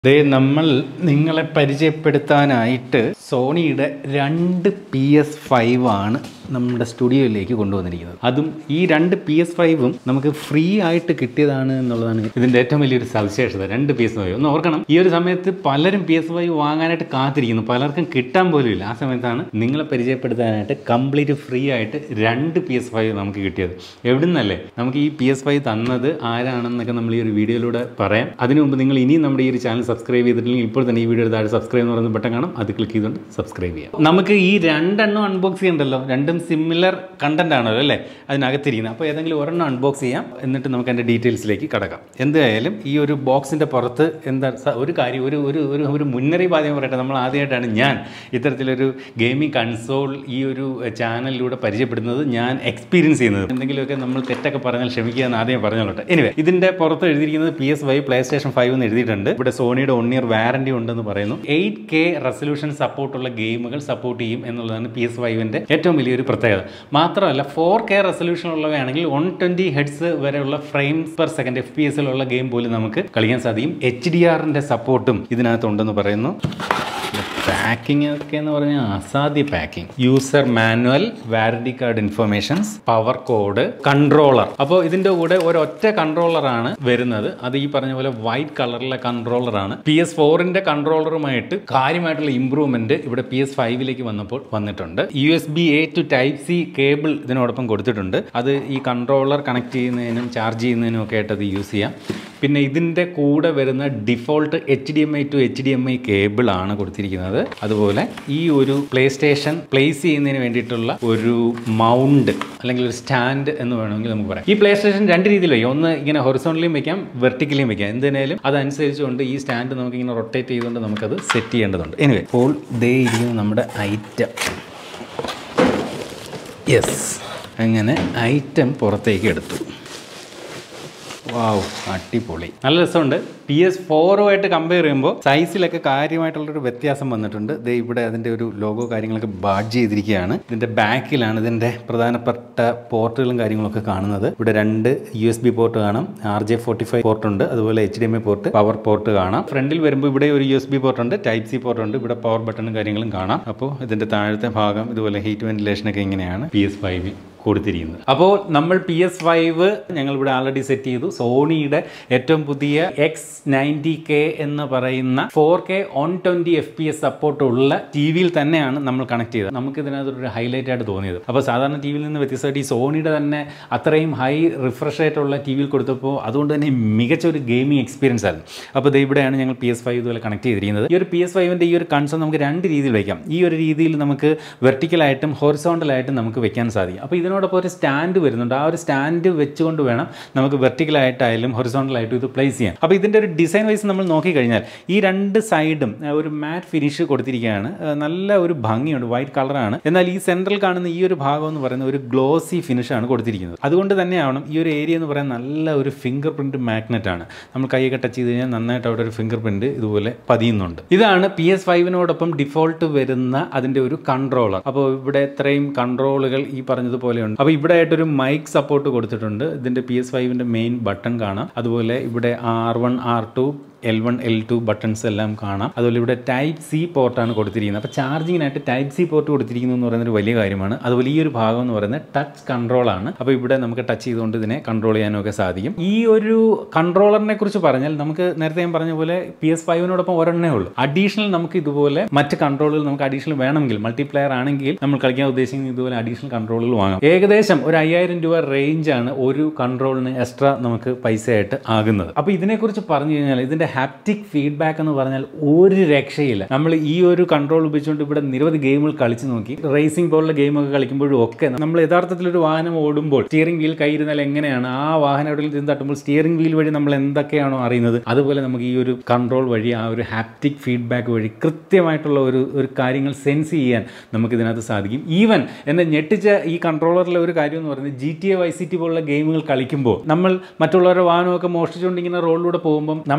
ദേ നമ്മൾ നിങ്ങളെ പരിചയപ്പെടുത്താനായിട്ട് സോണിയുടെ രണ്ട് പി എസ് ഫൈവ് ആണ് നമ്മുടെ സ്റ്റുഡിയോയിലേക്ക് കൊണ്ടുവന്നിരിക്കുന്നത് അതും ഈ രണ്ട് പി എസ് ഫൈവും നമുക്ക് ഫ്രീ ആയിട്ട് കിട്ടിയതാണ് എന്നുള്ളതാണ് ഇതിൻ്റെ ഏറ്റവും വലിയൊരു സവിശേഷത രണ്ട് പി എസ് ഫൈവ് ഒന്ന് ഓർക്കണം ഈ ഒരു സമയത്ത് പലരും പി എസ് ഫൈവ് വാങ്ങാനായിട്ട് കാത്തിരിക്കുന്നു പലർക്കും കിട്ടാൻ പോലും ഇല്ല ആ സമയത്താണ് നിങ്ങളെ പരിചയപ്പെടുത്താനായിട്ട് കംപ്ലീറ്റ് ഫ്രീ ആയിട്ട് രണ്ട് പി എസ് ഫൈവ് നമുക്ക് കിട്ടിയത് എവിടുന്നല്ലേ നമുക്ക് ഈ പി എസ് ഫൈവ് തന്നത് ആരാണെന്നൊക്കെ നമ്മൾ ഈ ഒരു വീഡിയോയിലൂടെ പറയാം അതിനു മുമ്പ് നിങ്ങൾ ഇനിയും നമ്മുടെ ഈ ഒരു ചാനൽ സബ്സ്ക്രൈബ് ചെയ്തിട്ടില്ലെങ്കിൽ ഇപ്പോൾ തന്നെ ഈ വീഡിയോ താഴെ സബ്സ്ക്രൈബ് എന്ന് പറയുന്ന ബട്ടൺ കാണാം അത് ക്ലിക്ക് ചെയ്തുകൊണ്ട് സബ്സ്ക്രൈബ് ചെയ്യാം നമുക്ക് ഈ രണ്ടെണ്ണം അൺബോക്സ് ചെയ്യണ്ടല്ലോ രണ്ടും സിമിലർ കണ്ടന്റ് ആണല്ലോ അല്ലേ അതിനകത്തിരിക്കുന്നത് അപ്പോൾ ഏതെങ്കിലും ഒരെണ്ണം അൺബോക്സ് ചെയ്യാം എന്നിട്ട് നമുക്ക് അതിൻ്റെ ഡീറ്റെയിൽസിലേക്ക് കടക്കാം എന്തായാലും ഈ ഒരു ബോക്സിൻ്റെ പുറത്ത് എന്താ സ- ഒരു കാര്യം ഒരു ഒരു ഒരു ഒരു മുന്നറിയിപ്പ് ആദ്യം പറയട്ടെ നമ്മൾ ആദ്യമായിട്ടാണ് ഞാൻ ഇത്തരത്തിലൊരു ഗെയിമിംഗ് കൺസോൾ ഈ ഒരു ചാനലിലൂടെ പരിചയപ്പെടുന്നത് ഞാൻ എക്സ്പീരിയൻസ് ചെയ്യുന്നത് എന്തെങ്കിലുമൊക്കെ നമ്മൾ തെറ്റൊക്കെ പറഞ്ഞാൽ ക്ഷമിക്കുക എന്ന് ആദ്യം പറഞ്ഞോട്ടെ എനിവേ ഇതിൻ്റെ പുറത്ത് എഴുതിയിരിക്കുന്നത് P S five PlayStation five എന്ന് എഴുതിയിട്ടുണ്ട് ഇവിടെ സോണിയുടെ വൺ ഇയർ വാറണ്ടി ഉണ്ടെന്ന് പറയുന്നു എയ്റ്റ് കെ റെസൊല്യൂഷൻ സപ്പോർട്ടുള്ള ഗെയിമുകൾ സപ്പോർട്ട് ചെയ്യും എന്നുള്ളതാണ് പി എസ് ഫൈവിൻ്റെ ഏറ്റവും വലിയൊരു പ്രത്യേകത മാത്രമല്ല ഫോർ കെ റെസൊല്യൂഷൻ ഉള്ളവയാണെങ്കിൽ വൺ ട്വൻറ്റി ഹെഡ്സ് വരെയുള്ള frames per second F P എസിലുള്ള ഗെയിം പോലും നമുക്ക് കളിക്കാൻ സാധിക്കും എച്ച് ഡി ആറിൻ്റെ സപ്പോർട്ടും ഇതിനകത്തുണ്ടെന്ന് പറയുന്നു പാക്കിംഗ് ഒക്കെ എന്ന് പറഞ്ഞാൽ അസാധ്യ packing user manual warranty card informations power cord controller അപ്പോൾ ഇതിന്റെ കൂടെ ഒരൊറ്റ കൺട്രോളറാണ് വരുന്നത് അത് ഈ പറഞ്ഞ പോലെ വൈറ്റ് കളറിലെ കൺട്രോളറാണ് പി എസ് ഫോറിന്റെ കൺട്രോളറുമായിട്ട് കാര്യമായിട്ടുള്ള ഇമ്പ്രൂവ്മെന്റ് ഇവിടെ പി എസ് ഫൈവിലേക്ക് വന്നപ്പോൾ വന്നിട്ടുണ്ട് U S B A to type C cable ഇതിനോടൊപ്പം കൊടുത്തിട്ടുണ്ട് അത് ഈ കൺട്രോളർ കണക്ട് ചെയ്യുന്നതിനും ചാർജ് ചെയ്യുന്നതിനും ഒക്കെ ആയിട്ട് അത് യൂസ് ചെയ്യാം പിന്നെ ഇതിൻ്റെ കൂടെ വരുന്ന default H D M I to H D M I cable ആണ് കൊടുത്തിരിക്കുന്നത് അതുപോലെ ഈ ഒരു പ്ലേ സ്റ്റേഷൻ പ്ലേസ് ചെയ്യുന്നതിന് വേണ്ടിയിട്ടുള്ള ഒരു മൗണ്ട് അല്ലെങ്കിൽ ഒരു സ്റ്റാൻഡ് എന്ന് വേണമെങ്കിൽ നമുക്ക് പറയാം ഈ പ്ലേ സ്റ്റേഷൻ രണ്ട് രീതിയിൽ വയ്ക്കാം ഒന്ന് ഇങ്ങനെ ഹൊറിസോണലിയും വെക്കാം വെർട്ടിക്കലിയും വെക്കാം എന്തിനേലും അതനുസരിച്ചുകൊണ്ട് ഈ സ്റ്റാൻഡ് നമുക്ക് ഇങ്ങനെ റൊട്ടേറ്റ് ചെയ്തുകൊണ്ട് നമുക്കത് സെറ്റ് ചെയ്യേണ്ടതുണ്ട് എനിവേ ഇപ്പോൾ ദേ ഇരിക്കുന്നു നമ്മുടെ ഐറ്റം യെസ് അങ്ങനെ ഐറ്റം പുറത്തേക്ക് എടുത്തു വാവ് അടിപൊളി നല്ല രസമുണ്ട് പി എസ് ഫോറുമായിട്ട് കമ്പയർ ചെയ്യുമ്പോൾ സൈസിലൊക്കെ കാര്യമായിട്ടുള്ളൊരു വ്യത്യാസം വന്നിട്ടുണ്ട് ദേ ഇവിടെ അതിൻ്റെ ഒരു ലോഗോ കാര്യങ്ങളൊക്കെ ബാഡ്ജ് ചെയ്തിരിക്കുകയാണ് ഇതിൻ്റെ ബാക്കിലാണ് ഇതിൻ്റെ പ്രധാനപ്പെട്ട പോർട്ടുകളും കാര്യങ്ങളൊക്കെ കാണുന്നത് ഇവിടെ രണ്ട് യു എസ് ബി പോർട്ട് കാണാം R J forty five port ഉണ്ട് അതുപോലെ H D M I port power port കാണാം ഫ്രണ്ടിൽ വരുമ്പോൾ ഇവിടെ ഒരു യു എസ് ബി പോർട്ട് ഉണ്ട് ടൈപ്പ് സി പോർട്ട് ഉണ്ട് ഇവിടെ പവർ ബട്ടണും കാര്യങ്ങളും കാണാം അപ്പോൾ ഇതിൻ്റെ താഴത്തെ ഭാഗം ഇതുപോലെ ഹീറ്റ് വെന്റിലേഷനൊക്കെ ഇങ്ങനെയാണ് പി എസ് ഫൈവിൽ കൊടുത്തിരിക്കുന്നത് അപ്പോൾ നമ്മൾ പി എസ് ഫൈവ് ഞങ്ങൾ ഇവിടെ ആൾറെഡി സെറ്റ് ചെയ്തു സോണിയുടെ ഏറ്റവും പുതിയ എക്സ് നയൻറ്റി കെ എന്ന് പറയുന്ന four K one twenty F P S support ഉള്ള ടി വിയിൽ തന്നെയാണ് നമ്മൾ കണക്ട് ചെയ്തത് നമുക്ക് ഇതിനകത്തൊരു ഹൈലൈറ്റ് ആയിട്ട് തോന്നിയത് അപ്പോൾ സാധാരണ ടി വിയിൽ നിന്ന് വ്യത്യസ്തമായിട്ട് ഈ സോണിയുടെ തന്നെ അത്രയും ഹൈ റിഫ്രഷ് ആയിട്ടുള്ള ടി വിയിൽ കൊടുത്തപ്പോൾ അതുകൊണ്ട് തന്നെ മികച്ച ഒരു ഗെയിമിംഗ് എക്സ്പീരിയൻസ് ആയിരുന്നു അപ്പോൾ ഇത് ഇവിടെയാണ് ഞങ്ങൾ പി എസ് ഫൈവ് ഇതുപോലെ കണക്ട് ചെയ്തിരിക്കുന്നത് ഈ ഒരു പി എസ് ഫൈവിൻ്റെ ഈ ഒരു കൺസോൾ നമുക്ക് രണ്ട് രീതിയിൽ വയ്ക്കാം ഈ ഒരു രീതിയിൽ നമുക്ക് വെർട്ടിക്കലായിട്ടും ഹൊറിസോണ്ടലായിട്ടും നമുക്ക് വെക്കാൻ സാധിക്കും അപ്പോൾ ഇതിനോടൊപ്പം ഒരു സ്റ്റാൻഡ് വരുന്നുണ്ട് ആ ഒരു സ്റ്റാൻഡ് വെച്ചുകൊണ്ട് വേണം നമുക്ക് വെർട്ടിക്കലായിട്ടായാലും ഹൊറിസോണ്ടലായിട്ടും ഇത് പ്ലേസ് ചെയ്യാൻ അപ്പോൾ ഇതിൻ്റെ ഒരു ഡിസൈൻ വൈസ് നമ്മൾ നോക്കിക്കഴിഞ്ഞാൽ ഈ രണ്ട് സൈഡും ഒരു മാറ്റ് ഫിനിഷ് കൊടുത്തിരിക്കുകയാണ് ആ, നല്ല ഒരു ഭംഗിയുണ്ട് വൈറ്റ് കളറാണ് എന്നാൽ ഈ സെൻട്രൽ കാണുന്ന ഈ ഒരു ഭാഗം എന്ന് പറയുന്നത് ഒരു ഗ്ലോസി ഫിനിഷാണ് കൊടുത്തിരിക്കുന്നത് അതുകൊണ്ട് തന്നെയാവണം ഈ ഒരു ഏരിയ എന്ന് പറയുന്നത് നല്ല ഒരു ഫിംഗർ പ്രിൻറ്റ് മാഗ്നറ്റ് ആണ് നമ്മൾ കൈയൊക്കെ ടച്ച് ചെയ്ത് കഴിഞ്ഞാൽ നന്നായിട്ട് അവിടെ ഒരു ഫിംഗർ പ്രിൻറ്റ് ഇതുപോലെ പതിയുന്നുണ്ട് ഇതാണ് പി എസ് ഫൈവിനോടൊപ്പം ഡിഫോൾട്ട് വരുന്ന അതിൻ്റെ ഒരു കൺട്രോളർ അപ്പോൾ ഇവിടെ ഇത്രയും കൺട്രോളുകൾ ഈ പറഞ്ഞതുപോലെയുണ്ട് അപ്പോൾ ഇവിടെ ആയിട്ടൊരു മൈക്ക് സപ്പോർട്ട് കൊടുത്തിട്ടുണ്ട് ഇതിൻ്റെ പി എസ് ഫൈവിൻ്റെ മെയിൻ ബട്ടൺ കാണാം അതുപോലെ ഇവിടെ R one R two L one L two buttons എല്ലാം കാണാം അതുപോലെ ഇവിടെ ടൈപ്പ് സി പോർട്ടാണ് കൊടുത്തിരിക്കുന്നത് അപ്പോൾ ചാർജിങ്ങിനായിട്ട് ടൈപ്പ് സി പോർട്ട് കൊടുത്തിരിക്കുന്നു എന്ന് പറയുന്നത് ഒരു വലിയ കാര്യമാണ് അതുപോലെ ഈ ഒരു ഭാഗം എന്ന് പറയുന്നത് ടച്ച് കൺട്രോൾ ആണ് അപ്പോൾ ഇവിടെ നമുക്ക് ടച്ച് ചെയ്തുകൊണ്ട് ഇതിനെ കൺട്രോൾ ചെയ്യാനൊക്കെ സാധിക്കും ഈ ഒരു കൺട്രോളറിനെ കുറിച്ച് പറഞ്ഞാൽ നമുക്ക് നേരത്തെ ഞാൻ പറഞ്ഞ പോലെ പി എസ് ഫൈവിനോടൊപ്പം ഒരെണ്ണേ ഉള്ളൂ അഡീഷണൽ നമുക്ക് ഇതുപോലെ മറ്റ് കൺട്രോളുകൾ നമുക്ക് അഡീഷണൽ വേണമെങ്കിൽ മൾട്ടിപ്ലെയർ ആണെങ്കിൽ നമ്മൾ കളിക്കാൻ ഉദ്ദേശിക്കുന്ന ഇതുപോലെ അഡീഷണൽ കൺട്രോളുകൾ വാങ്ങാം ഏകദേശം ഒരു അയ്യായിരം രൂപ റേഞ്ചാണ് ഒരു കൺട്രോളിന് എക്സ്ട്രാ നമുക്ക് പൈസയായിട്ട് ആകുന്നത് അപ്പോൾ ഇതിനെക്കുറിച്ച് പറഞ്ഞു കഴിഞ്ഞാൽ ഇതിൻ്റെ ഹാപ്റ്റിക് ഫീഡ്ബാക്ക് എന്ന് പറഞ്ഞാൽ ഒരു രക്ഷയില്ല നമ്മൾ ഈ ഒരു കൺട്രോൾ ഉപയോഗിച്ചുകൊണ്ട് ഇവിടെ നിരവധി ഗെയിമുകൾ കളിച്ചു നോക്കി റേസിംഗ് പോലുള്ള ഗെയിമൊക്കെ കളിക്കുമ്പോഴും ഒക്കെ നമ്മൾ യഥാർത്ഥത്തിൽ ഒരു വാഹനം ഓടുമ്പോൾ സ്റ്റിയറിംഗ് വീൽ കയ്യിരുന്നാൽ എങ്ങനെയാണ് ആ വാഹനം എവിടെയെങ്കിലും ചെന്ന് തട്ടുമ്പോൾ സ്റ്റിയറിംഗ് വീൽ വഴി നമ്മൾ എന്തൊക്കെയാണോ അറിയുന്നത് അതുപോലെ നമുക്ക് ഈ ഒരു കൺട്രോൾ വഴി ആ ഒരു ഹാപ്റ്റിക് ഫീഡ്ബാക്ക് വഴി കൃത്യമായിട്ടുള്ള ഒരു ഒരു കാര്യങ്ങൾ സെൻസ് ചെയ്യാൻ നമുക്ക് ഇതിനകത്ത് സാധിക്കും ഈവൻ എന്നെ ഞെട്ടിച്ച ഈ കൺട്രോളറിലെ ഒരു കാര്യം എന്ന് പറയുന്നത് G T A Vice City പോലുള്ള ഗെയിമുകൾ കളിക്കുമ്പോൾ നമ്മൾ മറ്റുള്ളവരുടെ വാഹനമൊക്കെ മോഷ്ടിച്ചുകൊണ്ട് ഇങ്ങനെ റോഡിലൂടെ പോകുമ്പം നമ്മളെ ചെയ്സ്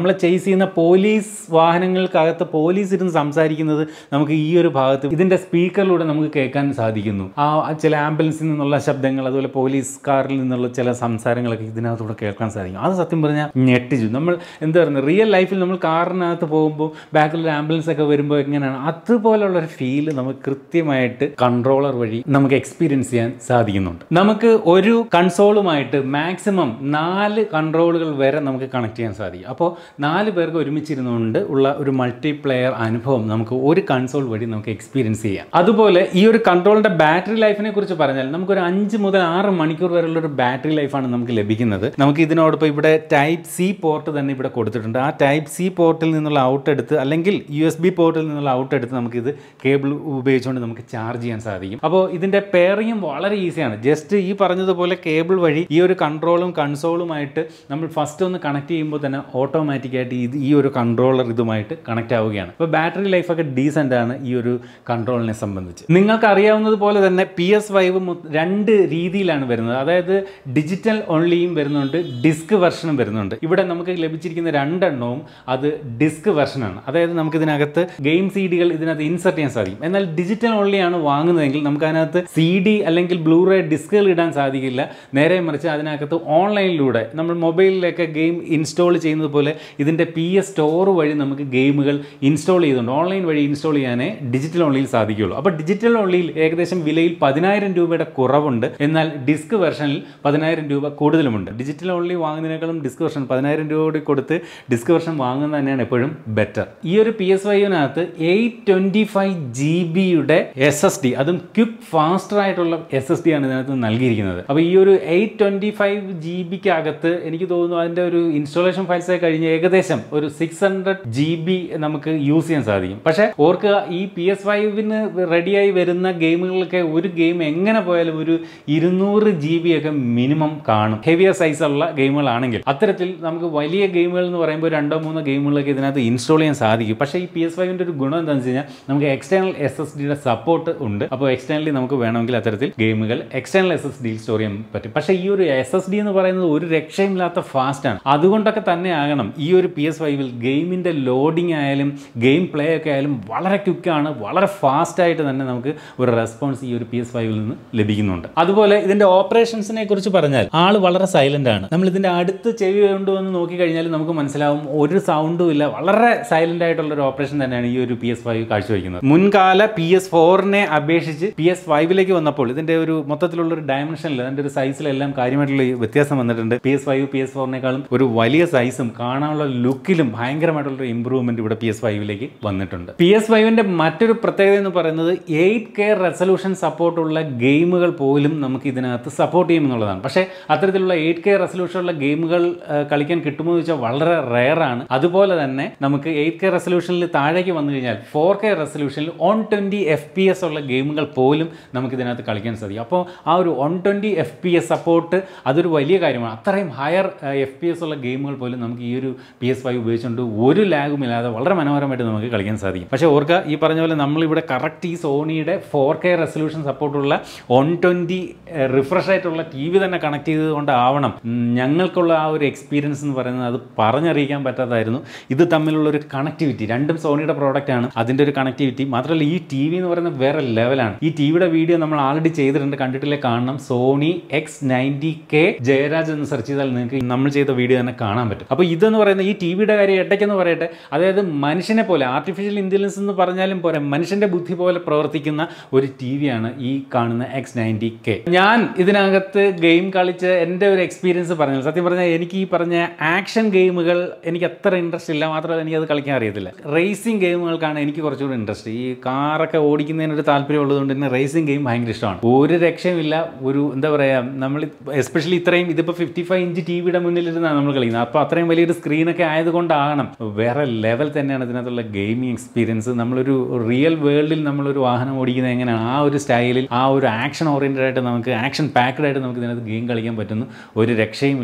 ചേസ് ചെയ്യുന്ന പോലീസ് വാഹനങ്ങൾക്കകത്ത് പോലീസ് ഇരുന്ന് സംസാരിക്കുന്നത് നമുക്ക് ഈ ഒരു ഭാഗത്ത് ഇതിൻ്റെ സ്പീക്കറിലൂടെ നമുക്ക് കേൾക്കാൻ സാധിക്കുന്നു ആ ചില ആംബുലൻസിൽ നിന്നുള്ള ശബ്ദങ്ങൾ അതുപോലെ പോലീസ് കാറിൽ നിന്നുള്ള ചില സംസാരങ്ങളൊക്കെ ഇതിനകത്തൂടെ കേൾക്കാൻ സാധിക്കും അത് സത്യം പറഞ്ഞാൽ ഞെട്ടിച്ചു നമ്മൾ എന്താ പറയുന്നത് റിയൽ ലൈഫിൽ നമ്മൾ കാറിനകത്ത് പോകുമ്പോൾ ബാക്കിലൊരു ആംബുലൻസ് ഒക്കെ വരുമ്പോൾ എങ്ങനെയാണ് അതുപോലുള്ള ഒരു ഫീൽ നമുക്ക് കൃത്യമായിട്ട് കൺട്രോളർ വഴി നമുക്ക് എക്സ്പീരിയൻസ് ചെയ്യാൻ സാധിക്കുന്നുണ്ട് നമുക്ക് ഒരു കൺസോളുമായിട്ട് മാക്സിമം നാല് കൺട്രോളുകൾ വരെ നമുക്ക് കണക്ട് ചെയ്യാൻ സാധിക്കും അപ്പോൾ നാല് പേർക്ക് ഒരുമിച്ചിരുന്നുകൊണ്ട് ഉള്ള ഒരു മൾട്ടിപ്ലെയർ അനുഭവം നമുക്ക് ഒരു കൺസോൾ വഴി നമുക്ക് എക്സ്പീരിയൻസ് ചെയ്യാം അതുപോലെ ഈ ഒരു കൺട്രോളിൻ്റെ ബാറ്ററി ലൈഫിനെ കുറിച്ച് പറഞ്ഞാൽ നമുക്കൊരു അഞ്ച് മുതൽ ആറ് മണിക്കൂർ വരെയുള്ള ഒരു ബാറ്ററി ലൈഫാണ് നമുക്ക് ലഭിക്കുന്നത് നമുക്ക് ഇതിനോടൊപ്പം ഇവിടെ ടൈപ്പ് സി പോർട്ട് തന്നെ ഇവിടെ കൊടുത്തിട്ടുണ്ട് ആ ടൈപ്പ് സി പോർട്ടിൽ നിന്നുള്ള ഔട്ട് എടുത്ത് അല്ലെങ്കിൽ യു എസ് ബി പോർട്ടിൽ നിന്നുള്ള ഔട്ട് എടുത്ത് നമുക്കിത് കേബിൾ ഉപയോഗിച്ചുകൊണ്ട് നമുക്ക് ചാർജ് ചെയ്യാൻ സാധിക്കും അപ്പോൾ ഇതിൻ്റെ പെയറിങ്ങും വളരെ ഈസിയാണ് ജസ്റ്റ് ഈ പറഞ്ഞതുപോലെ കേബിൾ വഴി ഈ ഒരു കൺട്രോളും കൺസോളുമായിട്ട് നമ്മൾ ഫസ്റ്റ് ഒന്ന് കണക്ട് ചെയ്യുമ്പോൾ തന്നെ ഓട്ടോമാറ്റിക്കായിട്ട് ഇത് ഈ ഒരു കൺട്രോളർ ഇതുമായിട്ട് കണക്ട് ആവുകയാണ് അപ്പോൾ ബാറ്ററി ലൈഫൊക്കെ ഡീസൻ്റ് ആണ് ഈ ഒരു കൺട്രോളിനെ സംബന്ധിച്ച് നിങ്ങൾക്ക് അറിയാവുന്നത് പോലെ തന്നെ പി എസ് ഫൈവ് രണ്ട് രീതിയിലാണ് വരുന്നത് അതായത് ഡിജിറ്റൽ ഓൺലിയും വരുന്നുണ്ട് ഡിസ്ക് വെർഷനും വരുന്നുണ്ട് ഇവിടെ നമുക്ക് ലഭിച്ചിരിക്കുന്ന രണ്ടെണ്ണവും അത് ഡിസ്ക് വെർഷനാണ് അതായത് നമുക്ക് ഇതിനകത്ത് ഗെയിം സി ഡികൾ ഇതിനകത്ത് ഇൻസർട്ട് ചെയ്യാൻ സാധിക്കും എന്നാൽ ഡിജിറ്റൽ ഓൺലിയാണ് വാങ്ങുന്നതെങ്കിൽ നമുക്ക് അതിനകത്ത് സി ഡി അല്ലെങ്കിൽ ബ്ലൂറേ ഡിസ്കുകൾ ഇടാൻ സാധിക്കില്ല നേരെ മറിച്ച് അതിനകത്ത് ഓൺലൈനിലൂടെ നമ്മൾ മൊബൈലിലൊക്കെ ഗെയിം ഇൻസ്റ്റാൾ ചെയ്യുന്നത് പോലെ ഇതിൻ്റെ പി എസ് സ്റ്റോർ വഴി നമുക്ക് ഗെയിമുകൾ ഇൻസ്റ്റാൾ ചെയ്തുകൊണ്ട് ഓൺലൈൻ വഴി ഇൻസ്റ്റാൾ ചെയ്യാനേ ഡിജിറ്റൽ ഓൺലിയിൽ സാധിക്കുകയുള്ളൂ അപ്പോൾ ഡിജിറ്റൽ ഓൺലിയിൽ ഏകദേശം വിലയിൽ പതിനായിരം രൂപയുടെ കുറവുണ്ട് എന്നാൽ ഡിസ്ക് വെർഷനിൽ പതിനായിരം രൂപ കൂടുതലുമുണ്ട് ഡിജിറ്റൽ ഓൺലി വാങ്ങുന്നതിനേക്കാളും ഡിസ്ക് വെർഷൻ പതിനായിരം രൂപ കൂടി കൊടുത്ത് ഡിസ്ക് വെർഷൻ വാങ്ങുന്നത് തന്നെയാണ് എപ്പോഴും ബെറ്റർ ഈ ഒരു പി എസ് വൈവിനകത്ത് എയ്റ്റ് ട്വൻറ്റി ഫൈവ് ജി ബിയുടെ എസ് എസ് ഡി അതും ക്വിക്ക് ഫാസ്റ്റർ ആയിട്ടുള്ള എസ് എസ് ഡി ആണ് ഇതിനകത്ത് നൽകിയിരിക്കുന്നത് അപ്പോൾ ഈ ഒരു എയ്റ്റ് ട്വൻറ്റി ഫൈവ് ജി ബിക്ക് അകത്ത് എനിക്ക് തോന്നുന്നു അതിൻ്റെ ഒരു ഇൻസ്റ്റാളേഷൻ ഫയൽസ് കഴിഞ്ഞ് ഏകദേശം ഒരു സിക്സ് ഹൺഡ്രഡ് ജി ബി നമുക്ക് യൂസ് ചെയ്യാൻ സാധിക്കും പക്ഷേ ഓർക്കുക ഈ പി എസ് ഫൈവിന് റെഡിയായി വരുന്ന ഗെയിമുകളൊക്കെ ഒരു ഗെയിം എങ്ങനെ പോയാലും ഒരു ഇരുന്നൂറ് ജി ബി ഒക്കെ മിനിമം കാണും ഹെവിയർ സൈസുള്ള ഗെയിമുകളാണെങ്കിൽ അത്തരത്തിൽ നമുക്ക് വലിയ ഗെയിമുകൾ എന്ന് പറയുമ്പോൾ രണ്ടോ മൂന്നോ ഗെയിമുകളൊക്കെ ഇതിനകത്ത് ഇൻസ്റ്റാൾ ചെയ്യാൻ സാധിക്കും പക്ഷേ ഈ പി എസ് ഫൈവിൻ്റെ ഒരു ഗുണം എന്താണെന്ന് വെച്ച് കഴിഞ്ഞാൽ നമുക്ക് എക്സ്റ്റേണൽ എസ് എസ് ഡിയുടെ സപ്പോർട്ട് ഉണ്ട് അപ്പോൾ എക്സ്റ്റേണലി നമുക്ക് വേണമെങ്കിൽ അത്തരത്തിൽ ഗെയിമുകൾ എക്സ്റ്റേണൽ എസ് എസ് ഡിയിൽ സ്റ്റോർ ചെയ്യാൻ പറ്റും പക്ഷേ ഈ ഒരു എസ് എസ് ഡി എന്ന് പറയുന്നത് ഒരു രക്ഷയുമില്ലാത്ത ഫാസ്റ്റാണ് അതുകൊണ്ടൊക്കെ തന്നെ ആകണം ഈ ഒരു പി എസ് ഫൈവിൽ ഗെയിമിൻ്റെ ലോഡിംഗ് ആയാലും ഗെയിം പ്ലേ ഒക്കെ ആയാലും വളരെ ക്വിക്കാണ് വളരെ ഫാസ്റ്റായിട്ട് തന്നെ നമുക്ക് ഒരു റെസ്പോൺസ് ഈ ഒരു പി എസ് ഫൈവിൽ നിന്ന് ലഭിക്കുന്നുണ്ട് അതുപോലെ ഇതിൻ്റെ ഓപ്പറേഷൻസിനെ കുറിച്ച് പറഞ്ഞാൽ ആൾ വളരെ സൈലൻ്റ് ആണ് നമ്മൾ ഇതിൻ്റെ അടുത്ത് ചെവി കൊണ്ടുവന്ന് നോക്കിക്കഴിഞ്ഞാൽ നമുക്ക് മനസ്സിലാവും ഒരു സൗണ്ടും ഇല്ല വളരെ സൈലൻ്റ് ആയിട്ടുള്ള ഒരു ഓപ്പറേഷൻ തന്നെയാണ് ഈ ഒരു പി എസ് ഫൈവ് കാഴ്ചവെക്കുന്നത് മുൻകാല പി എസ് ഫോറിനെ അപേക്ഷിച്ച് പി എസ് ഫൈവിലേക്ക് വന്നപ്പോൾ ഇതിൻ്റെ ഒരു മൊത്തത്തിലുള്ള ഒരു ഡയമെൻഷനിൽ അതിൻ്റെ ഒരു സൈസിലെല്ലാം കാര്യമായിട്ടുള്ള ഈ വ്യത്യാസം വന്നിട്ടുണ്ട് P S five P S ഫോറിനേക്കാളും ഒരു വലിയ സൈസും കാണാനുള്ള ലുക്കിലും ഭയങ്കരമായിട്ടുള്ള ഒരു ഇമ്പ്രൂവ്മെന്റ് ഇവിടെ പി എസ് ഫൈവിലേക്ക് വന്നിട്ടുണ്ട് പി എസ് ഫൈവിന്റെ മറ്റൊരു പ്രത്യേകത എന്ന് പറയുന്നത് എയ്റ്റ് കെ റെസൊല്യൂഷൻ സപ്പോർട്ടുള്ള ഗെയിമുകൾ പോലും നമുക്ക് ഇതിനകത്ത് സപ്പോർട്ട് ചെയ്യും എന്നുള്ളതാണ് പക്ഷേ അത്തരത്തിലുള്ള എയ്റ്റ് കെ റെസൊല്യൂഷനുള്ള ഗെയിമുകൾ ആ, കളിക്കാൻ കിട്ടുമോ എന്ന് വെച്ചാൽ വളരെ റെയർ ആണ് അതുപോലെ തന്നെ നമുക്ക് എയ്റ്റ് കെ റെസൊല്യൂഷനിൽ താഴേക്ക് വന്നു കഴിഞ്ഞാൽ ഫോർ കെ റെസൊല്യൂഷനിൽ one twenty F P S ഉള്ള ഗെയിമുകൾ പോലും നമുക്ക് ഇതിനകത്ത് കളിക്കാൻ സാധിക്കും അപ്പോൾ ആ ഒരു one twenty F P S support അതൊരു വലിയ കാര്യമാണ് അത്രയും ഹയർ എഫ് പി എസ് ഉള്ള ഗെയിമുകൾ പോലും നമുക്ക് ഈ ഒരു പി എസ് ഫൈവ് ഉപയോഗിച്ചുകൊണ്ട് ഒരു ലാഗും ഇല്ലാതെ വളരെ മനോഹരമായിട്ട് നമുക്ക് കളിക്കാൻ സാധിക്കും പക്ഷേ ഓർക്കുക ഈ പറഞ്ഞ പോലെ നമ്മളിവിടെ കറക്റ്റ് ഈ സോണിയുടെ ഫോർ കെ റെസൊല്യൂഷൻ സപ്പോർട്ടുള്ള ഓൺ ട്വൻറ്റി റിഫ്രഷ് ആയിട്ടുള്ള ടി വി തന്നെ കണക്ട് ചെയ്തുകൊണ്ടാവണം ഉം, ഞങ്ങൾക്കുള്ള ആ ഒരു എക്സ്പീരിയൻസ് എന്ന് പറയുന്നത് അത് പറഞ്ഞറിയിക്കാൻ പറ്റാത്തതായിരുന്നു ഇത് തമ്മിലുള്ള ഒരു കണക്ടിവിറ്റി രണ്ടും സോണിയുടെ പ്രോഡക്റ്റ് ആണ് അതിൻ്റെ ഒരു കണക്ടിവിറ്റി മാത്രമല്ല ഈ ടി വി എന്ന് പറയുന്നത് വേറെ ലെവലാണ് ഈ ടി വിയുടെ വീഡിയോ നമ്മൾ ആൾറെഡി ചെയ്തിട്ടുണ്ട് കണ്ടിട്ടില്ലേ കാണണം Sony X ninety K Jayaraj എന്ന് സെർച്ച് ചെയ്താൽ നിങ്ങൾക്ക് നമ്മൾ ചെയ്ത വീഡിയോ തന്നെ കാണാൻ പറ്റും അപ്പോൾ ഇതെന്ന് പറയുന്നത് ഈ ടി വിയുടെ കാര്യം ഇടയ്ക്കെന്ന് പറയട്ടെ അതായത് മനുഷ്യനെ പോലെ ആർട്ടിഫിഷ്യൽ ഇൻ്റലിജൻസ് എന്ന് പറഞ്ഞാലും പോരെ മനുഷ്യൻ്റെ ബുദ്ധി പോലെ പ്രവർത്തിക്കുന്ന ഒരു ടി വിയാണ് ഈ കാണുന്ന എക്സ് നയൻറ്റി കെ ഞാൻ ഇതിനകത്ത് ഗെയിം കളിച്ച് എൻ്റെ ഒരു എക്സ്പീരിയൻസ് പറഞ്ഞു സത്യം പറഞ്ഞാൽ എനിക്ക് ഈ പറഞ്ഞ ആക്ഷൻ ഗെയിമുകൾ എനിക്ക് അത്ര ഇൻട്രസ്റ്റ് ഇല്ല മാത്രമല്ല എനിക്ക് അത് കളിക്കാൻ അറിയത്തില്ല റേസിംഗ് ഗെയിമുകൾക്കാണ് എനിക്ക് കുറച്ചുകൂടി ഇൻട്രസ്റ്റ് ഈ കാറൊക്കെ ഓടിക്കുന്നതിനൊരു താല്പര്യം ഉള്ളതുകൊണ്ട് തന്നെ റേസിംഗ് ഗെയിം ഭയങ്കര ഇഷ്ടമാണ് ഒരു രക്ഷയുമില്ല ഒരു എന്താ പറയുക നമ്മൾ എസ്പെഷ്യലി ഇത്രയും ഇതിപ്പോൾ ഫിഫ്റ്റി ഫൈവ് ഇഞ്ച് ടി വിയുടെ മുന്നിലിരുന്നാണ് നമ്മൾ കളിക്കുന്നത് അപ്പോൾ അത്രയും വലിയൊരു സ്ക്രീനൊക്കെ ആയതുകൊണ്ടാകണം വേറെ ലെവൽ തന്നെയാണ് ഇതിനകത്തുള്ള ഗെയിമിംഗ് എക്സ്പീരിയൻസ് നമ്മളൊരു റിയൽ വേൾഡിൽ നമ്മളൊരു വാഹനം ഓടിക്കുന്നത് എങ്ങനെയാണ് ആ ഒരു സ്റ്റൈലിൽ ആ ഒരു ആക്ഷൻ ഓറിയൻറ്റഡ് ആയിട്ട് നമുക്ക് ആക്ഷൻ പാക്ഡ് ആയിട്ട് നമുക്ക് ഇതിനകത്ത് ഗെയിം കളിക്കാൻ പറ്റുന്നു ഒരു രക്ഷയുമില്ല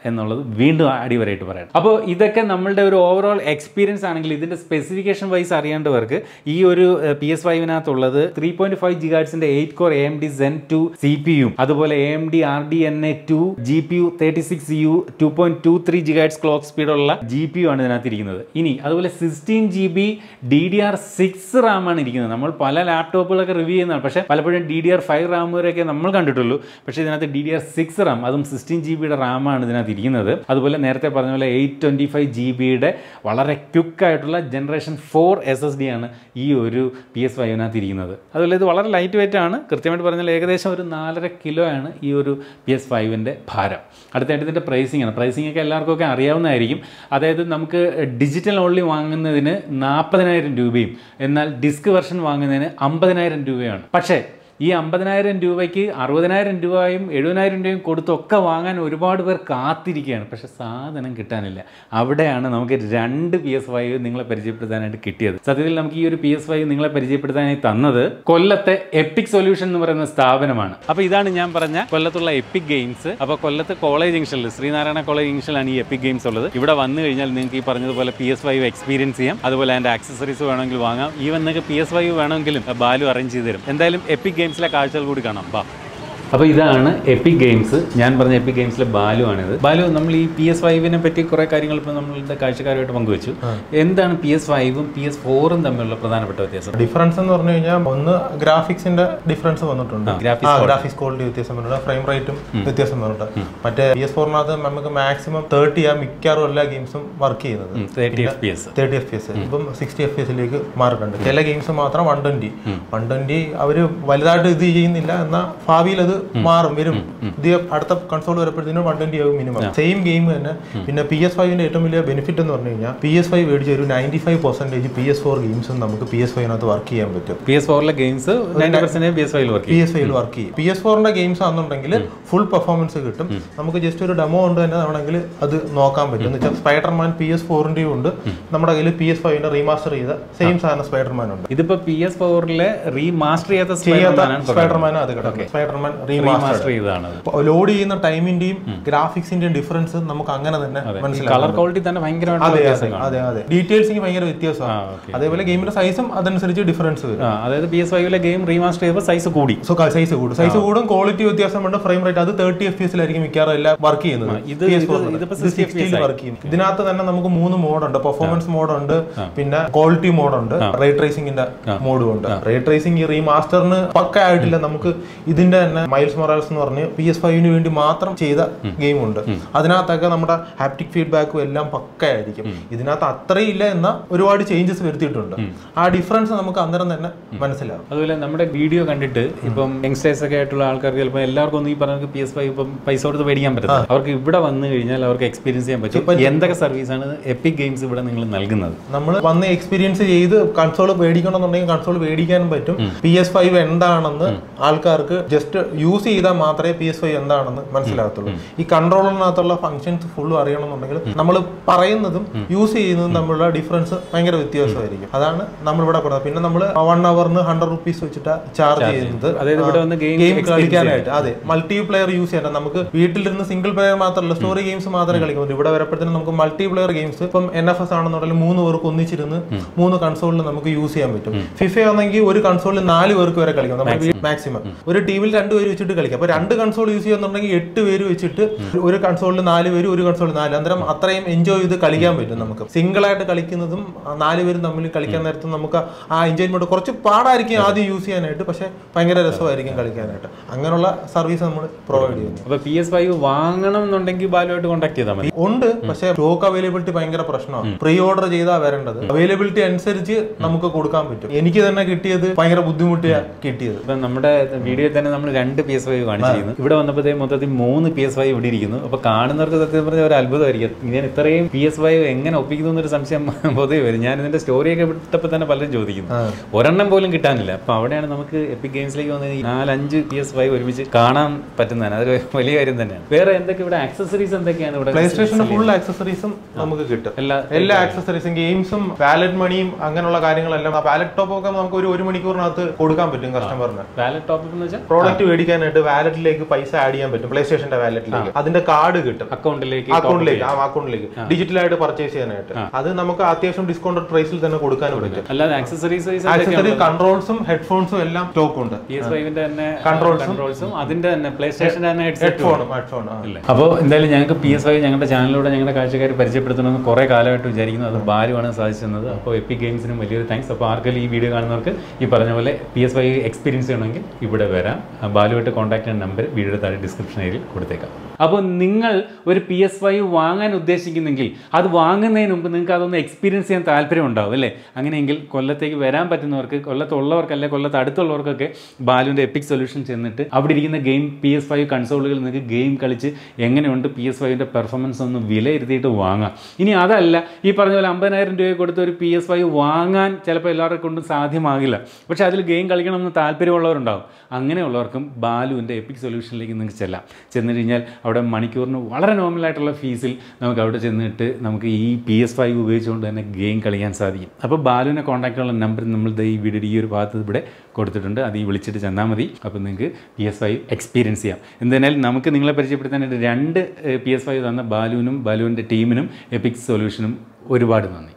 എന്നുള്ളത് വീണ്ടും അടിവരായിട്ട് പറയണം അപ്പോൾ ഇതൊക്കെ നമ്മളുടെ ഒരു ഓവറോൾ എക്സ്പീരിയൻസ് ആണെങ്കിൽ ഇതിൻ്റെ സ്പെസിഫിക്കേഷൻ വൈസ് അറിയേണ്ടവർക്ക് ഈ ഒരു പി എസ് ഫൈവിനകത്തുള്ളത് ത്രീ പോയിന്റ് ഫൈവ് ജിഗാഡ്സിന്റെ eight core A M D Zen two C P U അതുപോലെ A M D R D N A two G P U thirty six U two point two three gigahertz clock സ്പീഡുള്ള G P U ആണ് ഇതിനകത്ത് ഇരിക്കുന്നത് ഇനി അതുപോലെ sixteen G B D D R six RAM ആണ് ഇരിക്കുന്നത് നമ്മൾ പല ലാപ്ടോപ്പുകളൊക്കെ റിവ്യൂ ചെയ്യുന്നതാണ് പക്ഷേ പലപ്പോഴും D D R five RAM വരെയൊക്കെ നമ്മൾ കണ്ടിട്ടുള്ളൂ പക്ഷേ ഇതിനകത്ത് D D R six RAM അതും സിക്സ്റ്റീൻ ജി ബിയുടെ റാമാണ് ഇതിനകത്ത് ഇരിക്കുന്നത് അതുപോലെ നേരത്തെ പറഞ്ഞ പോലെ എയ്റ്റ് ട്വൻറ്റി ഫൈവ് ജി ബിയുടെ വളരെ ക്വിക്ക് ആയിട്ടുള്ള generation four S S D ആണ് ഈ ഒരു പി എസ് ഫൈവിനകത്ത് ഇരിക്കുന്നത് അതുപോലെ ഇത് വളരെ ലൈറ്റ് വെയിറ്റ് ആണ് കൃത്യമായിട്ട് പറഞ്ഞാൽ ഏകദേശം ഒരു നാലര കിലോ ആണ് ഈ ഒരു പി എസ് ഫൈവിൻ്റെ ഭാരം അടുത്തായിട്ട് ഇതിൻ്റെ പ്രൈസിംഗ് ആണ് പ്രൈസിംഗ് ഒക്കെ എല്ലാവർക്കും ഒക്കെ അറിയാവുന്നതായിരിക്കും അതായത് നമുക്ക് ഡിജിറ്റൽ ഓൺലി വാങ്ങുന്നതിന് നാൽപ്പതിനായിരം രൂപയും എന്നാൽ ഡിസ്ക് വെർഷൻ വാങ്ങുന്നതിന് അമ്പതിനായിരം രൂപയാണ് പക്ഷേ ഈ അമ്പതിനായിരം രൂപയ്ക്ക് അറുപതിനായിരം രൂപയും എഴുപതിനായിരം രൂപയും കൊടുത്തൊക്കെ വാങ്ങാൻ ഒരുപാട് പേർ കാത്തിരിക്കുകയാണ് പക്ഷെ സാധനം കിട്ടാനില്ല അവിടെയാണ് നമുക്ക് രണ്ട് പി എസ് ഫൈവ് നിങ്ങളെ പരിചയപ്പെടുത്താനായിട്ട് കിട്ടിയത് സത്യത്തിൽ നമുക്ക് ഈ ഒരു പി എസ് ഫൈവ് നിങ്ങളെ പരിചയപ്പെടുത്താനായി തന്നത് കൊല്ലത്തെ എപ്പിക് സൊല്യൂഷൻ എന്ന് പറയുന്ന സ്ഥാപനമാണ് അപ്പോൾ ഇതാണ് ഞാൻ പറഞ്ഞ കൊല്ലത്തുള്ള എപ്പിക് ഗെയിംസ് അപ്പോൾ കൊല്ലത്ത് കോളേജ് ജംഗ്ഷനിൽ ശ്രീനാരായണ കോളേജ് ജംഗ്ഷനിലാണ് ഈ എപ്പിക് ഗെയിംസ് ഉള്ളത് ഇവിടെ വന്നു കഴിഞ്ഞാൽ നിങ്ങൾക്ക് ഈ പറഞ്ഞതുപോലെ പി എസ് ഫൈവ് എക്സ്പീരിയൻസ് ചെയ്യാം അതുപോലെ അതിൻ്റെ ആക്സസറീസ് വേണമെങ്കിൽ വാങ്ങാം ഈവൻ നിങ്ങൾക്ക് പി എസ് ഫൈവ് വേണമെങ്കിലും ബാലു അറേഞ്ച് ചെയ്ത് തരും എന്തായാലും എപ്പിക് ഗെയിംസിലെ കാഴ്ചകൾ കൂടി കാണാം ബാ അപ്പോൾ ഇതാണ് എപ്പിക് ഗെയിംസ് ഞാൻ പറഞ്ഞ എപ്പിക് ഗെയിംസിലെ ബാലു ആണിത് ബാലു നമ്മൾ ഈ പി എസ് ഫൈവിനെ പറ്റി കുറേ കാര്യങ്ങൾ ഇപ്പോൾ നമ്മളുടെ കാഴ്ചക്കാരുമായിട്ട് പങ്കുവച്ചു എന്താണ് പി എസ് ഫൈവും പി എസ് ഫോറും തമ്മിലുള്ള പ്രധാനപ്പെട്ട വ്യത്യാസം ഡിഫറൻസ് എന്ന് പറഞ്ഞു കഴിഞ്ഞാൽ ഒന്ന് ഗ്രാഫിക്സിന്റെ ഡിഫറൻസ് വന്നിട്ടുണ്ട് graphics ഗ്രാഫിക്സ് ക്വാളിറ്റി വ്യത്യാസം വന്നിട്ടുണ്ട് ഫ്രെയിം റേറ്റും വ്യത്യാസം വന്നിട്ടുണ്ട് മറ്റേ പി എസ് ഫോറിനകത്ത് നമുക്ക് മാക്സിമം തേർട്ടി ആ മിക്കവാറും എല്ലാ ഗെയിംസും വർക്ക് ചെയ്യുന്നത് thirty F P S thirty F P S ഇപ്പം സിക്സ്റ്റി എഫ് പി എസിലേക്ക് മാറിയിട്ടുണ്ട് ചില ഗെയിംസ് മാത്രം വൺ ട്വന്റി വൺ ട്വന്റി അവര് വലുതായിട്ട് ഇത് ചെയ്യുന്നില്ല എന്നാൽ ഭാവിയിൽ അത് മാറും വരും ഇത് അടുത്ത കൺസോൾ വരുമ്പോഴത്തേനും വൺ ട്വന്റി ആകും മിനിമം സെയിം ഗെയിം തന്നെ പിന്നെ പി എസ് ഫൈവിന്റെ ഏറ്റവും വലിയ ബെനിഫിറ്റ് എന്ന് പറഞ്ഞു കഴിഞ്ഞാൽ പി എസ് ഫൈവ് മേടിച്ച ഒരു ninety five percentage P S four ഗെയിംസും നമുക്ക് പി എസ് ഫൈവിനകത്ത് വർക്ക് ചെയ്യാൻ പറ്റും പി എസ് ഫോറിലെ games ninety percentage P S ഫൈവിൽ വർക്ക് പി എസ് ഫൈവിൽ വർക്ക് ചെയ്യും പി എസ് ഫോറിന്റെ ഗെയിംസ് ആണെന്നുണ്ടെങ്കിൽ ഫുൾ പെർഫോമൻസ് കിട്ടും നമുക്ക് ജസ്റ്റ് ഒരു ഡെമോ കൊണ്ട് തന്നെ വേണമെങ്കിൽ അത് നോക്കാൻ പറ്റും എന്ന് വെച്ചാൽ സ്പൈഡർമാൻ പി എസ് ഫോറിന്റെയും ഉണ്ട് നമ്മുടെ കയ്യിൽ പി എസ് ഫൈവിന്റെ റീമാസ്റ്റർ ചെയ്ത സെയിം സാധനം സ്പൈഡർമാൻ ഉണ്ട് ഇതിപ്പോ പി എസ് ഫോറിലെ റീമാസ്റ്റർ ചെയ്യാത്ത ചെയ്യാത്ത സ്പൈഡർമാൻ അത് കിടക്കും സ്പൈഡർമാൻ റീമാസ്റ്റർ റീമാസ്റ്റർ ചെയ്തതാണ് ലോഡ് ചെയ്യുന്ന ടൈമിന്റെയും ഗ്രാഫിക്സിന്റെയും ഡിഫറൻസ് നമുക്ക് അങ്ങനെ തന്നെ മനസ്സിലാക്കാം കളർ ക്വാളിറ്റി തന്നെ ഭയങ്കരമായിട്ട് അതെ വ്യത്യാസം അതെ കാണും അതെ അതെ ഡീറ്റെയിൽസിങ് ഭയങ്കര വ്യത്യാസമാണ് ആ, okay. അതേപോലെ ഗെയിമിന്റെ സൈസും അതനുസരിച്ച് ഡിഫറൻസ് വരും ആ, അതായത് പി എസ് ഫൈവിലെ ഗെയിം റീമാസ്റ്റർ ചെയ്തപ്പോൾ സൈസ് കൂടി സോ സൈസ് കൂടും സൈസ് കൂടും ക്വാളിറ്റി വ്യത്യാസമുണ്ട് ഫ്രെയിം റേറ്റ് അത് തേർട്ടി എഫ് പി എസിലായിരിക്കും മിക്കവാറും എല്ലാം വർക്ക് ചെയ്യുന്നത് ഇത് ഇത് ഇതിപ്പോ 60 സിക്സ്റ്റിയിൽ വർക്ക് ചെയ്യും ഇതിനകത്ത് തന്നെ നമുക്ക് മൂന്ന് മോഡുണ്ട് പെർഫോമൻസ് മോഡുണ്ട് പിന്നെ ക്വാളിറ്റി മോഡുണ്ട് റേ ട്രേസിംഗിന്റെ മോഡും ഉണ്ട് റേ ട്രേസിംഗ് ഈ റീമാസ്റ്ററിന് പക്ക ആയിട്ടില്ല നമുക്ക് ഇതിന്റെ തന്നെ മൈൽസ് മൊറാൽസ് എന്ന് പറഞ്ഞ് പി എസ് ഫൈവിന് വേണ്ടി മാത്രം ചെയ്ത ഗെയിം ഉണ്ട് അതിനകത്തൊക്കെ നമ്മുടെ ഹാപ്റ്റിക് ഫീഡ്ബാക്കും എല്ലാം പക്കയായിരിക്കും ഇതിനകത്ത് അത്രയും ഇല്ല എന്ന ഒരുപാട് ചേഞ്ചസ് വരുത്തിയിട്ടുണ്ട് ആ ഡിഫറൻസ് നമുക്ക് അന്നേരം തന്നെ മനസ്സിലാവും അതുപോലെ നമ്മുടെ വീഡിയോ കണ്ടിട്ട് ഇപ്പം യങ്സ്റ്റേഴ്സ് ഒക്കെ ആയിട്ടുള്ള ആൾക്കാർക്ക് ചിലപ്പോൾ എല്ലാവർക്കും ഒന്നും ഈ പറഞ്ഞ പി എസ് ഫൈവ് ഇപ്പം പൈസ കൊടുത്ത് മേടിക്കാൻ പറ്റില്ല അവർക്ക് ഇവിടെ വന്നു കഴിഞ്ഞാൽ അവർക്ക് എക്സ്പീരിയൻസ് ചെയ്യാൻ പറ്റും എന്തൊക്കെ സർവീസാണ് എപ്പിക് ഗെയിംസ് ഇവിടെ നിങ്ങൾ നൽകുന്നത് നമ്മൾ വന്ന് എക്സ്പീരിയൻസ് ചെയ്ത് കൺസോൾ മേടിക്കണമെന്നുണ്ടെങ്കിൽ കൺസോൾ മേടിക്കാനും പറ്റും പി എസ് ഫൈവ് എന്താണെന്ന് ആൾക്കാർക്ക് ജസ്റ്റ് യൂസ് ചെയ്താൽ മാത്രമേ പി എസ് ഫൈവ് എന്താണെന്ന് മനസ്സിലാകത്തുള്ളൂ ഈ കൺട്രോളറിനകത്തുള്ള ഫങ്ഷൻസ് ഫുള്ളും അറിയണമെന്നുണ്ടെങ്കിൽ നമ്മൾ പറയുന്നതും യൂസ് ചെയ്യുന്നതും തമ്മിലുള്ള ഡിഫറൻസ് ഭയങ്കര വ്യത്യാസമായിരിക്കും അതാണ് നമ്മൾ ഇവിടെ കൊടുക്കുന്നത് പിന്നെ നമ്മൾ വൺ അവറിന് ഹൺഡ്രഡ് റുപ്പീസ് വെച്ചിട്ട് ചാർജ് ചെയ്യുന്നത് അതായത് ഇവിടെ വന്ന് ഗെയിം ഗെയിം കളിക്കാനായിട്ട് അതെ മൾട്ടി പ്ലെയർ യൂസ് ചെയ്യാൻ നമുക്ക് വീട്ടിലിരുന്ന് സിംഗിൾ പ്ലെയർ മാത്രമല്ല സ്റ്റോറി ഗെയിംസ് മാത്രമേ കളിക്കാൻ പറ്റൂ ഇവിടെ വരപ്പോഴത്തേനും നമുക്ക് മൾട്ടി പ്ലെയർ ഗെയിംസ് ഇപ്പം എൻ എഫ് എസ് ആണെന്നുണ്ടെങ്കിൽ മൂന്ന് പേർക്ക് ഒന്നിച്ചിരുന്ന് മൂന്ന് കൺസോളിൽ നമുക്ക് യൂസ് ചെയ്യാൻ പറ്റും ഫിഫ ആണെങ്കിൽ ഒരു കൺസോളിൽ നാല് പേർക്ക് വരെ കളിക്കാം നമ്മുടെ മാക്സിമം ഒരു ടീമിൽ രണ്ട് പേര് വെച്ചിട്ട് കളിക്കാം അപ്പൊ രണ്ട് കൺസോൾ യൂസ് ചെയ്യുന്നുണ്ടെങ്കിൽ എട്ട് പേര് വെച്ചിട്ട് ഒരു കൺസോളിൽ നാല് പേര് ഒരു കൺസോളിൽ നാല് അന്നേരം അത്രയും എൻജോയ് ചെയ്ത് കളിക്കാൻ പറ്റും നമുക്ക് സിംഗിൾ ആയിട്ട് കളിക്കുന്നതും ആ നാല് പേരും തമ്മിൽ കളിക്കാൻ നേരത്ത് നമുക്ക് ആ എൻജോയ്മെന്റ് കുറച്ച് പാടായിരിക്കും ആദ്യം യൂസ് ചെയ്യാനായിട്ട് പക്ഷെ ഭയങ്കര രസമായിരിക്കും കളിക്കാനായിട്ട് അങ്ങനെയുള്ള സർവീസ് നമ്മൾ പ്രൊവൈഡ് ചെയ്യുന്നു അപ്പൊ പി എസ് ഫൈവ് വാങ്ങണം എന്നുണ്ടെങ്കിൽ ബാലുമായിട്ട് കോൺടാക്ട് ചെയ്താൽ മതി ഉണ്ട് പക്ഷേ സ്റ്റോക്ക് അവൈലബിലിറ്റി ഭയങ്കര പ്രശ്നമാണ് പ്രീ ഓർഡർ ചെയ്താൽ വരേണ്ടത് അവൈലബിലിറ്റി അനുസരിച്ച് നമുക്ക് കൊടുക്കാൻ പറ്റും എനിക്ക് തന്നെ കിട്ടിയത് ഭയങ്കര ബുദ്ധിമുട്ടിയാ കിട്ടിയത് ഇപ്പൊ നമ്മുടെ വീഡിയോയിൽ തന്നെ നമ്മൾ രണ്ട് പി എസ് ഫൈവ് കാണിച്ചിരുന്നു ഇവിടെ വന്നപ്പോഴത്തേ മൊത്തത്തിൽ മൂന്ന് പി എസ് ഫൈവ് ഇവിടെ ഇരിക്കുന്നു അപ്പൊ കാണുന്നവർക്ക് സത്യം പറഞ്ഞ ഒരു അത്ഭുതമായിരിക്കും ഇങ്ങനെ ഇത്രയും പി എസ് ഫൈവ് എങ്ങനെ ഒപ്പിക്കുന്നു എന്നൊരു സംശയം പൊതുവെ വരും ഞാൻ ഇതിന്റെ സ്റ്റോറിയൊക്കെ വിട്ടപ്പോൾ തന്നെ പലരും ചോദിക്കുന്നു ഒരെണ്ണം പോലും കിട്ടാനില്ല അപ്പൊ അവിടെയാണ് നമുക്ക് എപ്പിക് ഗെയിംസിലേക്ക് വന്ന് ഈ നാലഞ്ച് പി എസ് ഫൈവ് ഒരുമിച്ച് കാണാൻ പറ്റുന്നതാണ് അതൊരു വലിയ കാര്യം തന്നെയാണ് വേറെ എന്തൊക്കെ ഇവിടെ ആക്സസറീസ് എന്തൊക്കെയാണ് ഇവിടെ പ്ലേ സ്റ്റേഷന്റെ ഫുൾ ആക്സസറീസും നമുക്ക് കിട്ടും എല്ലാ എല്ലാ ആക്സസറീസും ഗെയിംസും വാലറ്റ് മണിയും അങ്ങനെയുള്ള കാര്യങ്ങളെല്ലാം വാലറ്റ് ടോപ്പ് ഒക്കെ നമുക്ക് ഒരു ഒരു മണിക്കൂറിനകത്ത് കൊടുക്കാൻ പറ്റും കസ്റ്റമറിന് വാലറ്റ് ടോപ്പ് എന്ന് വെച്ചാൽ പ്രോഡക്റ്റ് മേടിക്കാൻ ചെയ്യാനായിട്ട് വാലറ്റിലേക്ക് പൈസ ആഡ് ചെയ്യാൻ പറ്റും പ്ലേ സ്റ്റേഷന്റെ വാലറ്റിലേക്ക് അതിന്റെ കാർഡ് കിട്ടും അക്കൗണ്ടിലേക്ക് അക്കൗണ്ടിലേക്ക് ആ അക്കൗണ്ടിലേക്ക് ഡിജിറ്റലായിട്ട് പർച്ചേസ് ചെയ്യാനായിട്ട് അത് നമുക്ക് അത്യാവശ്യം ഡിസ്കൗണ്ട് പ്രൈസിൽ തന്നെ കൊടുക്കാനും പറ്റും അല്ലാതെ ആക്സസറീസ് വൈസ് ആക്സസറി കൺട്രോൾസും ഹെഡ്ഫോൺസും എല്ലാം സ്റ്റോക്ക് ഉണ്ട് പി എസ് ഫൈവിന്റെ തന്നെ കൺട്രോൾസും അതിന്റെ തന്നെ പ്ലേ സ്റ്റേഷന്റെ തന്നെ headset ഉം ഹെഡ്ഫോണും ഹെഡ്ഫോൺ ഇല്ല അപ്പോൾ എന്തായാലും ഞങ്ങൾക്ക് പി എസ് ഫൈവ് ഞങ്ങളുടെ ചാനലിലൂടെ ഞങ്ങളുടെ കാഴ്ചക്കാർ പരിചയപ്പെടുത്തണമെന്ന് കുറേ കാലമായിട്ട് വിചാരിക്കുന്നു അത് ബാലുവാണ് സാധിച്ചത് അപ്പോൾ എപ്പിക് ഗെയിംസിനും വലിയൊരു താങ്ക്സ് അപ്പോൾ ആർക്കെങ്കിലും ഈ വീഡിയോ കാണുന്നവർക്ക് ഈ പറഞ്ഞ പോലെ പി എസ് ഫൈവ് എക്സ്പീരിയൻസ് ചെയ്യണമെങ്കിൽ ഇവിടെ വരാം ആ ബാലുവായിട്ട് കോൺടാക്ട് ചെയ്യുന്ന നമ്പർ വീഡിയോയുടെ താഴെ ഡിസ്ക്രിപ്ഷൻ ഏരിയയിൽ കൊടുത്തേക്കാം അപ്പോൾ നിങ്ങൾ ഒരു പി എസ് ഫൈവ് വാങ്ങാൻ ഉദ്ദേശിക്കുന്നെങ്കിൽ അത് വാങ്ങുന്നതിന് മുമ്പ് നിങ്ങൾക്ക് അതൊന്ന് എക്സ്പീരിയൻസ് ചെയ്യാൻ താല്പര്യം ഉണ്ടാവും അല്ലേ അങ്ങനെയെങ്കിൽ കൊല്ലത്തേക്ക് വരാൻ പറ്റുന്നവർക്ക് കൊല്ലത്തുള്ളവർക്കല്ല കൊല്ലത്ത് അടുത്തുള്ളവർക്കൊക്കെ ബാലുവിൻ്റെ എപ്പിക് സൊല്യൂഷൻ ചെന്നിട്ട് അവിടെ ഇരിക്കുന്ന ഗെയിം പി എസ് ഫൈവ് കൺസോളുകളിൽ നിങ്ങൾക്ക് ഗെയിം കളിച്ച് എങ്ങനെയുണ്ട് പി എസ് ഫൈവിൻ്റെ പെർഫോമൻസ് ഒന്ന് വിലയിരുത്തിയിട്ട് വാങ്ങാം ഇനി അതല്ല ഈ പറഞ്ഞ പോലെ അമ്പതിനായിരം രൂപ കൊടുത്ത് ഒരു പി എസ് ഫൈവ് വാങ്ങാൻ ചിലപ്പോൾ എല്ലാവരെ കൊണ്ടും സാധ്യമാകില്ല പക്ഷേ അതിൽ ഗെയിം കളിക്കണമെന്ന് താല്പര്യമുള്ളവരുണ്ടാവും അങ്ങനെയുള്ളവർക്കും ബാലുവിൻ്റെ എപ്പിക് സൊല്യൂഷനിലേക്ക് നിങ്ങൾക്ക് ചെല്ലാം ചെന്ന് കഴിഞ്ഞാൽ അവിടെ മണിക്കൂറിന് വളരെ നോർമലായിട്ടുള്ള ഫീസിൽ നമുക്ക് അവിടെ ചെന്നിട്ട് നമുക്ക് ഈ പി എസ് ഫൈവ് ഉപയോഗിച്ചുകൊണ്ട് തന്നെ ഗെയിം കളിക്കാൻ സാധിക്കും അപ്പോൾ ബാലുവിനെ കോൺടാക്ട് ഉള്ള നമ്പർ നമ്മൾ ദേ ഈ വീഡിയോ ഈ ഒരു ഭാഗത്ത് ഇവിടെ കൊടുത്തിട്ടുണ്ട് അത് ഈ വിളിച്ചിട്ട് ചെന്നാൽ മതി അപ്പോൾ നിങ്ങൾക്ക് പി എസ് ഫൈവ് എക്സ്പീരിയൻസ് ചെയ്യാം എന്തായാലും നമുക്ക് നിങ്ങളെ പരിചയപ്പെടുത്താനായിട്ട് രണ്ട് പി എസ് ഫൈവ് തന്ന ബാലുവിനും ബാലുവിൻ്റെ ടീമിനും എപ്പിക് സൊല്യൂഷനും ഒരുപാട് നന്ദി